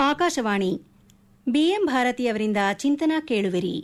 Akashvani BM ಭಾರತಿಯವರಿಂದ ಚಿಂತನಾ ಕೇಳುವಿರಿ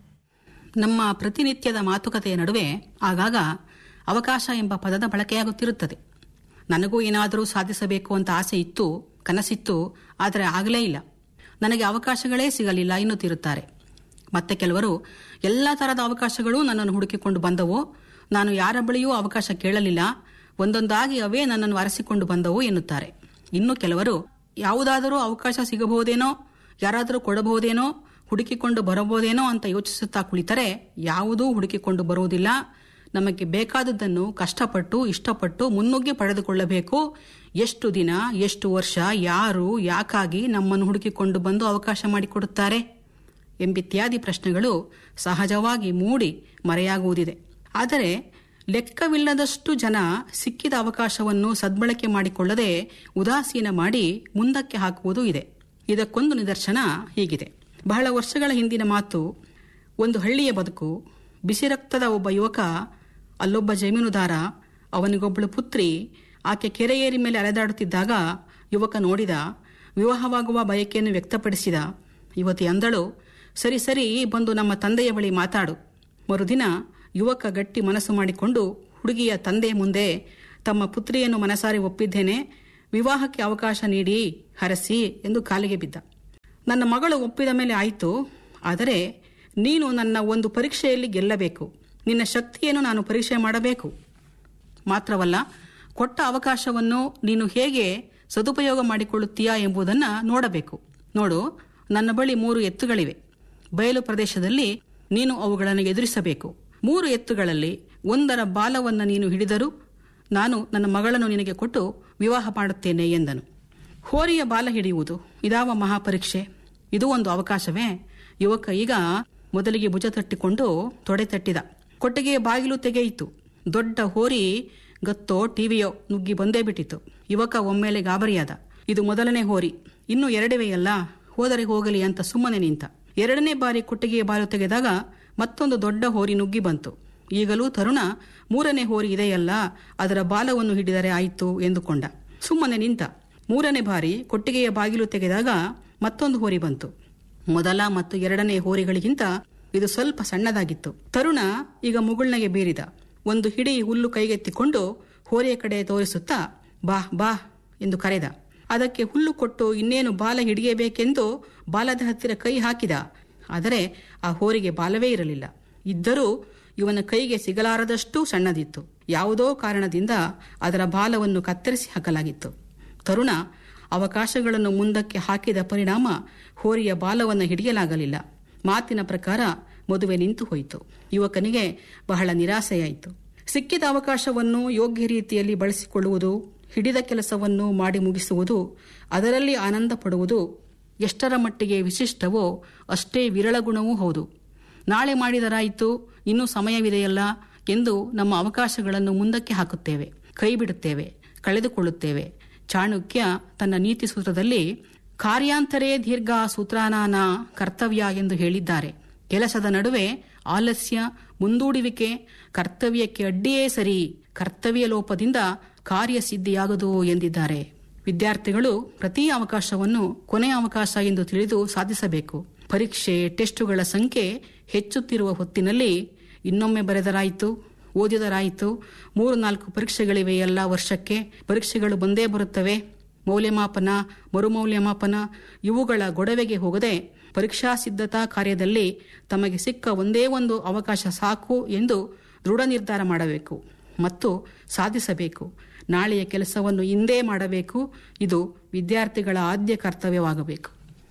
ನಮ್ಮ ಪ್ರತಿನಿತ್ಯದ ಮಾತುಕತೆಯ ನಡುವೆ ಆಗಾಗ ಅವಕಾಶ ಎಂಬ ಪದದ ಬಳಕೆಯಾಗುತ್ತಿರುತ್ತದೆ ನನಗೂ ಏನಾದರೂ ಸಾಧಿಸಬೇಕು ಅಂತ ಆಸೆ ಇತ್ತು ಕನಸಿತ್ತು ಆದರೆ ಆಗಲೇ ಇಲ್ಲ ನನಗೆ ಅವಕಾಶಗಳೇ ಸಿಗಲಿಲ್ಲ ಎನ್ನುತ್ತಿರುತ್ತಾರೆ ಮತ್ತೆ ಕೆಲವರು ಎಲ್ಲ ತರಹದ ಅವಕಾಶಗಳು ನನ್ನನ್ನು ಹುಡುಕಿಕೊಂಡು ಬಂದವು ನಾನು ಯಾರ ಬಳಿಯೂ ಅವಕಾಶ ಕೇಳಲಿಲ್ಲ ಒಂದೊಂದಾಗಿ ಅವೇ ನನ್ನನ್ನು ಅರಸಿಕೊಂಡು ಬಂದವು ಎನ್ನುತ್ತಾರೆ ಇನ್ನು ಕೆಲವರು ಯಾವುದಾದರೂ ಅವಕಾಶ ಸಿಗಬಹುದೇನೋ ಯಾರಾದರೂ ಕೊಡಬಹುದೇನೋ ಹುಡುಕಿಕೊಂಡು ಬರಬಹುದೇನೋ ಅಂತ ಯೋಚಿಸುತ್ತಾ ಕುಳಿತರೆ ಯಾವುದೂ ಹುಡುಕಿಕೊಂಡು ಬರುವುದಿಲ್ಲ ನಮಗೆ ಬೇಕಾದದ್ದನ್ನು ಕಷ್ಟಪಟ್ಟು ಇಷ್ಟಪಟ್ಟು ಮುನ್ನುಗ್ಗಿ ಪಡೆದುಕೊಳ್ಳಬೇಕು ಎಷ್ಟು ದಿನ ಎಷ್ಟು ವರ್ಷ ಯಾರು ಯಾಕಾಗಿ ನಮ್ಮನ್ನು ಹುಡುಕಿಕೊಂಡು ಬಂದು ಅವಕಾಶ ಮಾಡಿಕೊಡುತ್ತಾರೆ ಎಂಬಿತ್ಯಾದಿ ಪ್ರಶ್ನೆಗಳು ಸಹಜವಾಗಿ ಮೂಡಿ ಮರೆಯಾಗುವುದಿದೆ ಆದರೆ ಲೆಕ್ಕವಿಲ್ಲದಷ್ಟು ಜನ ಸಿಕ್ಕಿದ ಅವಕಾಶವನ್ನು ಸದ್ಬಳಕೆ ಮಾಡಿಕೊಳ್ಳದೆ ಉದಾಸೀನ ಮಾಡಿ ಮುಂದಕ್ಕೆ ಹಾಕುವುದೂ ಇದೆ ಇದಕ್ಕೊಂದು ನಿದರ್ಶನ ಹೀಗಿದೆ ಬಹಳ ವರ್ಷಗಳ ಹಿಂದಿನ ಮಾತು ಒಂದು ಹಳ್ಳಿಯ ಬದುಕು ಬಿಸಿ ರಕ್ತದ ಒಬ್ಬ ಯುವಕ ಅಲ್ಲೊಬ್ಬ ಜಮೀನುದಾರ ಅವನಿಗೊಬ್ಬಳು ಪುತ್ರಿ ಆಕೆ ಕೆರೆಯೇರಿ ಮೇಲೆ ಅಲೆದಾಡುತ್ತಿದ್ದಾಗ ಯುವಕ ನೋಡಿದ ವಿವಾಹವಾಗುವ ಬಯಕೆಯನ್ನು ವ್ಯಕ್ತಪಡಿಸಿದ ಯುವತಿ ಅಂದಳು ಸರಿ ಸರಿ ಬಂದು ನಮ್ಮ ತಂದೆಯ ಬಳಿ ಮಾತಾಡು ಮರುದಿನ ಯುವಕ ಗಟ್ಟಿ ಮನಸ್ಸು ಮಾಡಿಕೊಂಡು ಹುಡುಗಿಯ ತಂದೆ ಮುಂದೆ ತಮ್ಮ ಪುತ್ರಿಯನ್ನು ಮನಸಾರಿ ಒಪ್ಪಿದ್ದೇನೆ ವಿವಾಹಕ್ಕೆ ಅವಕಾಶ ನೀಡಿ ಹರಸಿ ಎಂದು ಕಾಲಿಗೆ ಬಿದ್ದ ನನ್ನ ಮಗಳು ಒಪ್ಪಿದ ಮೇಲೆ ಆಯಿತು ಆದರೆ ನೀನು ನನ್ನ ಒಂದು ಪರೀಕ್ಷೆಯಲ್ಲಿ ಗೆಲ್ಲಬೇಕು ನಿನ್ನ ಶಕ್ತಿಯನ್ನು ನಾನು ಪರೀಕ್ಷೆ ಮಾಡಬೇಕು ಮಾತ್ರವಲ್ಲ ಕೊಟ್ಟ ಅವಕಾಶವನ್ನು ನೀನು ಹೇಗೆ ಸದುಪಯೋಗ ಮಾಡಿಕೊಳ್ಳುತ್ತೀಯಾ ಎಂಬುದನ್ನು ನೋಡಬೇಕು ನೋಡು ನನ್ನ ಬಳಿ ಮೂರು ಎತ್ತುಗಳಿವೆ ಬಯಲು ಪ್ರದೇಶದಲ್ಲಿ ನೀನು ಅವುಗಳನ್ನು ಎದುರಿಸಬೇಕು ಮೂರು ಎತ್ತುಗಳಲ್ಲಿ ಒಂದರ ಬಾಲವನ್ನು ನೀನು ಹಿಡಿದರೂ ನಾನು ನನ್ನ ಮಗಳನ್ನು ನಿನಗೆ ಕೊಟ್ಟು ವಿವಾಹ ಮಾಡುತ್ತೇನೆ ಎಂದನು ಹೋರಿಯ ಬಾಲ ಹಿಡಿಯುವುದು ಇದಾವ ಮಹಾಪರೀಕ್ಷೆ ಇದು ಒಂದು ಅವಕಾಶವೇ ಯುವಕ ಈಗ ಮೊದಲಿಗೆ ಭುಜ ತಟ್ಟಿಕೊಂಡು ತೊಡೆ ತಟ್ಟಿದ ಕೊಟ್ಟಿಗೆಯ ಬಾಗಿಲು ತೆಗೆಯಿತು ದೊಡ್ಡ ಹೋರಿ ಗತ್ತೋ ಟಿವಿಯೋ ನುಗ್ಗಿ ಬಂದೇ ಬಿಟ್ಟಿತು ಯುವಕ ಒಮ್ಮೆಲೆ ಗಾಬರಿಯಾದ ಇದು ಮೊದಲನೇ ಹೋರಿ ಇನ್ನು ಎರಡಿವೆಯಲ್ಲ ಹೋದರೆ ಹೋಗಲಿ ಅಂತ ಸುಮ್ಮನೆ ನಿಂತ ಎರಡನೇ ಬಾರಿ ಕೊಟ್ಟಿಗೆಯ ಬಾಲು ತೆಗೆದಾಗ ಮತ್ತೊಂದು ದೊಡ್ಡ ಹೋರಿ ನುಗ್ಗಿ ಬಂತು ಈಗಲೂ ತರುಣ ಮೂರನೇ ಹೋರಿ ಇದೆಯಲ್ಲ ಅದರ ಬಾಲವನ್ನು ಹಿಡಿದರೆ ಆಯಿತು ಎಂದುಕೊಂಡ ಸುಮ್ಮನೆ ನಿಂತ ಮೂರನೇ ಬಾರಿ ಕೊಟ್ಟಿಗೆಯ ಬಾಗಿಲು ತೆಗೆದಾಗ ಮತ್ತೊಂದು ಹೋರಿ ಬಂತು ಮೊದಲ ಮತ್ತು ಎರಡನೇ ಹೋರಿಗಳಿಗಿಂತ ಇದು ಸ್ವಲ್ಪ ಸಣ್ಣದಾಗಿತ್ತು ತರುಣ ಈಗ ಮುಗುಳ್ನಗೆ ಬೀರಿದ ಒಂದು ಹಿಡಿ ಹುಲ್ಲು ಕೈಗೆತ್ತಿಕೊಂಡು ಹೋರಿಯ ಕಡೆ ತೋರಿಸುತ್ತಾ ಬಾ ಬಾ ಎಂದು ಕರೆದ ಅದಕ್ಕೆ ಹುಲ್ಲು ಕೊಟ್ಟು ಇನ್ನೇನು ಬಾಲ ಹಿಡಿಯಬೇಕೆಂದು ಬಾಲದ ಹತ್ತಿರ ಕೈ ಹಾಕಿದ ಆದರೆ ಆ ಹೋರಿಗೆ ಬಾಲವೇ ಇರಲಿಲ್ಲ ಇದ್ದರೂ ಇವನ ಕೈಗೆ ಸಿಗಲಾರದಷ್ಟು ಸಣ್ಣದಿತ್ತು ಯಾವುದೋ ಕಾರಣದಿಂದ ಅದರ ಬಾಲವನ್ನು ಕತ್ತರಿಸಿ ಹಾಕಲಾಗಿತ್ತು ತರುಣ ಅವಕಾಶಗಳನ್ನು ಮುಂದಕ್ಕೆ ಹಾಕಿದ ಪರಿಣಾಮ ಹೋರಿಯ ಬಾಲವನ್ನು ಹಿಡಿಯಲಾಗಲಿಲ್ಲ ಮಾತಿನ ಪ್ರಕಾರ ಮದುವೆ ನಿಂತು ಹೋಯಿತು ಯುವಕನಿಗೆ ಬಹಳ ನಿರಾಸೆಯಾಯಿತು ಸಿಕ್ಕಿದ ಅವಕಾಶವನ್ನು ಯೋಗ್ಯ ರೀತಿಯಲ್ಲಿ ಬಳಸಿಕೊಳ್ಳುವುದು ಹಿಡಿದ ಕೆಲಸವನ್ನು ಮಾಡಿ ಮುಗಿಸುವುದು ಅದರಲ್ಲಿ ಆನಂದ ಪಡುವುದು ಎಷ್ಟರ ಮಟ್ಟಿಗೆ ವಿಶಿಷ್ಟವೋ ಅಷ್ಟೇ ವಿರಳ ಗುಣವೂ ಹೌದು ನಾಳೆ ಮಾಡಿದರಾಯಿತು ಇನ್ನೂ ಸಮಯವಿದೆಯಲ್ಲ ಎಂದು ನಮ್ಮ ಅವಕಾಶಗಳನ್ನು ಮುಂದಕ್ಕೆ ಹಾಕುತ್ತೇವೆ ಕೈ ಬಿಡುತ್ತೇವೆ ಕಳೆದುಕೊಳ್ಳುತ್ತೇವೆ ಚಾಣಕ್ಯ ತನ್ನ ನೀತಿ ಸೂತ್ರದಲ್ಲಿ ಕಾರ್ಯಾಂತರೇ ದೀರ್ಘ ಸೂತ್ರಾನಾನ ಕರ್ತವ್ಯ ಎಂದು ಹೇಳಿದ್ದಾರೆ ಕೆಲಸದ ನಡುವೆ ಆಲಸ್ಯ ಮುಂದೂಡುವಿಕೆ ಕರ್ತವ್ಯಕ್ಕೆ ಅಡ್ಡಿಯೇ ಸರಿ ಕರ್ತವ್ಯ ಲೋಪದಿಂದ ಕಾರ್ಯಸಿದ್ಧಿಯಾಗದು ಎಂದಿದ್ದಾರೆ ವಿದ್ಯಾರ್ಥಿಗಳು ಪ್ರತಿ ಅವಕಾಶವನ್ನು ಕೊನೆಯ ಅವಕಾಶ ಎಂದು ತಿಳಿದು ಸಾಧಿಸಬೇಕು ಪರೀಕ್ಷೆ ಟೆಸ್ಟುಗಳ ಸಂಖ್ಯೆ ಹೆಚ್ಚುತ್ತಿರುವ ಹೊತ್ತಿನಲ್ಲಿ ಇನ್ನೊಮ್ಮೆ ಬರೆದರಾಯಿತು ಓದಿದರಾಯಿತು ಮೂರು ನಾಲ್ಕು ಪರೀಕ್ಷೆಗಳಿವೆ ಎಲ್ಲ ವರ್ಷಕ್ಕೆ ಪರೀಕ್ಷೆಗಳು ಬಂದೇ ಬರುತ್ತವೆ ಮೌಲ್ಯಮಾಪನ ಮರುಮೌಲ್ಯಮಾಪನ ಇವುಗಳ ಗೊಡವೆಗೆ ಹೋಗದೆ ಪರೀಕ್ಷಾ ಸಿದ್ಧತಾ ಕಾರ್ಯದಲ್ಲಿ ತಮಗೆ ಸಿಕ್ಕ ಒಂದೇ ಒಂದು ಅವಕಾಶ ಸಾಕು ಎಂದು ದೃಢ ನಿರ್ಧಾರ ಮಾಡಬೇಕು ಮತ್ತು ಸಾಧಿಸಬೇಕು ನಾಳೆಯ ಕೆಲಸವನ್ನು ಇಂದೇ ಮಾಡಬೇಕು ಇದು ವಿದ್ಯಾರ್ಥಿಗಳ ಆದ್ಯ ಕರ್ತವ್ಯವಾಗಬೇಕು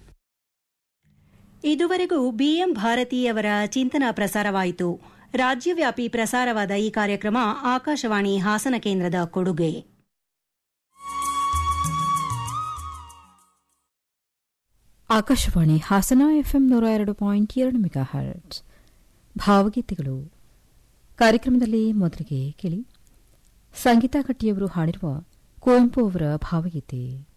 ಇದುವರೆಗೂ ಬಿಎಂ ಭಾರತಿಯವರ ಚಿಂತನ ಪ್ರಸಾರವಾಯಿತು ರಾಜ್ಯವ್ಯಾಪಿ ಪ್ರಸಾರವಾದ ಈ ಕಾರ್ಯಕ್ರಮ ಆಕಾಶವಾಣಿ ಹಾಸನ ಕೇಂದ್ರದ ಕೊಡುಗೆ ಆಕಾಶವಾಣಿ ಹಾಸನ ಎಫ್ಎಂ ನೂರ ಎರಡು ಪಾಯಿಂಟ್ ಎರಡು ಮೆಗಾ ಹರ್ಟ್ಸ್ ಭಾವಗೀತೆಗಳು ಕಾರ್ಯಕ್ರಮದಲ್ಲಿ ಮೊದಲಿಗೆ ಕೇಳಿ ಸಂಗೀತಾ ಕಟ್ಟಿಯವರು ಹಾಡಿರುವ ಕುವೆಂಪು ಅವರ ಭಾವಗೀತೆ